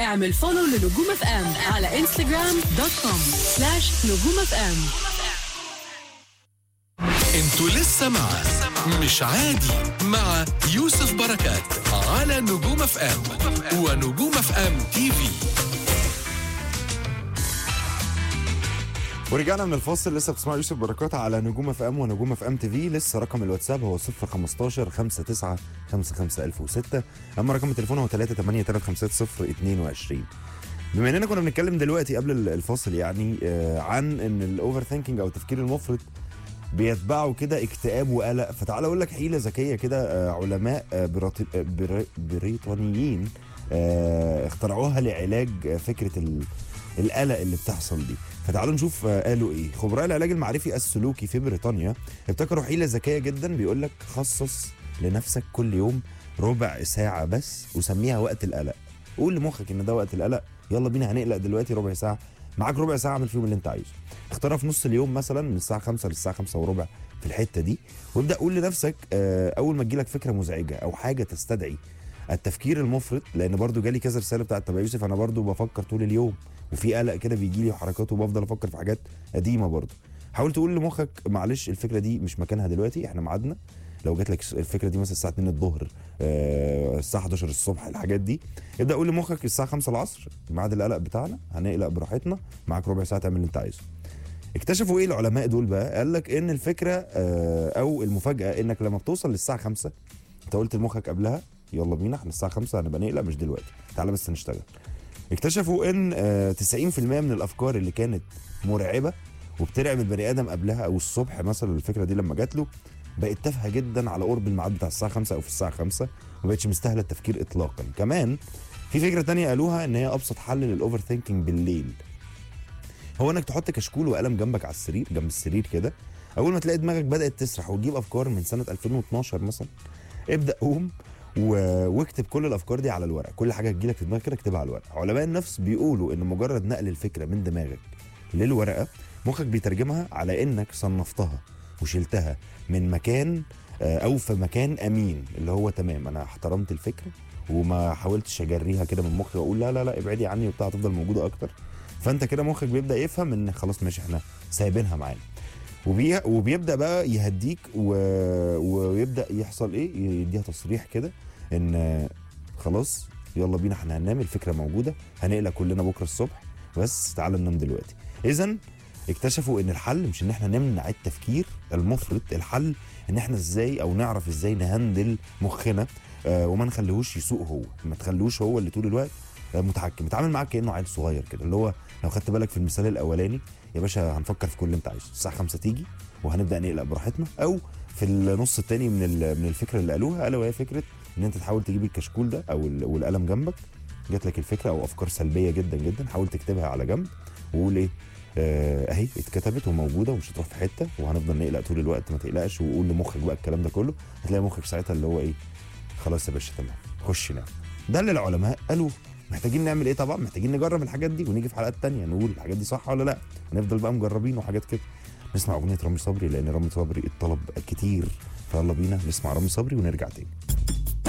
اعمل فولو لنجوم اف ام على انستغرام دوت كوم سلاش نجوم اف ام انتوا لسه مع مش عادي مع يوسف بركات على نجوم اف ام ونجوم اف ام تي في ورجعنا من الفاصل لسه بتسمعوا يوسف بركات على نجوم اف ام ونجوم اف ام تي في لسه رقم الواتساب هو 015 59 55006 اما رقم التليفون هو 383 بما اننا كنا بنتكلم دلوقتي قبل ال- الفاصل يعني آه، عن ان الاوفر ثينكينج او التفكير المفرط بيتبعوا كده اكتئاب وقلق فتعال اقول لك حيله ذكيه كده آه، علماء آه، بريط- آه، بري- بريطانيين آه، اخترعوها لعلاج آه، فكره ال- القلق اللي بتحصل دي فتعالوا نشوف آه، قالوا ايه خبراء العلاج المعرفي السلوكي في بريطانيا ابتكروا حيله ذكيه جدا بيقول لك خصص لنفسك كل يوم ربع ساعه بس وسميها وقت القلق قول لمخك ان ده وقت القلق يلا بينا هنقلق دلوقتي ربع ساعه معاك ربع ساعه اعمل فيهم اللي انت عايزه اختارها في نص اليوم مثلا من الساعه 5 للساعه 5 وربع في الحته دي وابدا قول لنفسك آه، اول ما تجيلك فكره مزعجه او حاجه تستدعي التفكير المفرط لان برضو جالي كذا رساله بتاعت طب يا يوسف انا برضو بفكر طول اليوم وفي قلق كده بيجي لي وحركات وبفضل افكر في حاجات قديمه برضو حاول تقول لمخك معلش الفكره دي مش مكانها دلوقتي احنا ميعادنا لو جات لك الفكره دي مثلا الساعه 2 الظهر آه، الساعه 11 الصبح الحاجات دي ابدا قول لمخك الساعه 5 العصر ميعاد القلق بتاعنا هنقلق براحتنا معاك ربع ساعه تعمل اللي انت عايزه اكتشفوا ايه العلماء دول بقى قال لك ان الفكره آه، او المفاجاه انك لما بتوصل للساعه 5 انت قلت لمخك قبلها يلا بينا احنا الساعه 5 هنبقى نقلق مش دلوقتي تعالى بس نشتغل اكتشفوا ان آه، 90% من الافكار اللي كانت مرعبه وبترعب البني ادم قبلها او الصبح مثلا الفكره دي لما جات له بقت تافهه جدا على قرب الميعاد بتاع الساعه 5 او في الساعه 5 ما بقتش مستاهله التفكير اطلاقا كمان في فكره تانية قالوها ان هي ابسط حل للاوفر ثينكينج بالليل هو انك تحط كشكول وقلم جنبك على السرير جنب السرير كده اول ما تلاقي دماغك بدات تسرح وتجيب افكار من سنه 2012 مثلا ابدا قوم و... واكتب كل الافكار دي على الورق كل حاجه تجيلك في دماغك كده اكتبها على الورق علماء النفس بيقولوا ان مجرد نقل الفكره من دماغك للورقه مخك بيترجمها على انك صنفتها وشلتها من مكان آه، او في مكان امين اللي هو تمام انا احترمت الفكره وما حاولتش اجريها كده من مخي واقول لا لا لا ابعدي عني وبتاع هتفضل موجوده اكتر فانت كده مخك بيبدا يفهم ان خلاص ماشي احنا سايبينها معانا وبي... وبيبدا بقى يهديك و... ويبدا يحصل ايه يديها تصريح كده ان آه، خلاص يلا بينا احنا هننام الفكره موجوده هنقلق كلنا بكره الصبح بس تعالى ننام دلوقتي اذا اكتشفوا ان الحل مش ان احنا نمنع التفكير المفرط الحل ان احنا ازاي او نعرف ازاي نهندل مخنا آه وما نخليهوش يسوق هو ما تخليهوش هو اللي طول الوقت آه متحكم اتعامل معاك كانه عيل صغير كده اللي هو لو خدت بالك في المثال الاولاني يا باشا هنفكر في كل اللي انت عايزه الساعه 5 تيجي وهنبدا نقلق براحتنا او في النص التاني من ال- من الفكره اللي قالوها الا وهي فكره ان انت تحاول تجيب الكشكول ده او ال- والقلم جنبك جات لك الفكره او افكار سلبيه جدا جدا حاول تكتبها على جنب وقول ايه آه، اهي اتكتبت وموجوده ومش هتروح في حته وهنفضل نقلق طول الوقت ما تقلقش وقول لمخك بقى الكلام ده كله هتلاقي مخك ساعتها اللي هو ايه خلاص يا باشا تمام خش نام ده اللي العلماء قالوا محتاجين نعمل ايه طبعا محتاجين نجرب الحاجات دي ونيجي في حلقات تانية نقول الحاجات دي صح ولا لا ونفضل بقى مجربين وحاجات كده نسمع اغنيه رامي صبري لان رامي صبري الطلب كتير فيلا بينا نسمع رامي صبري ونرجع تاني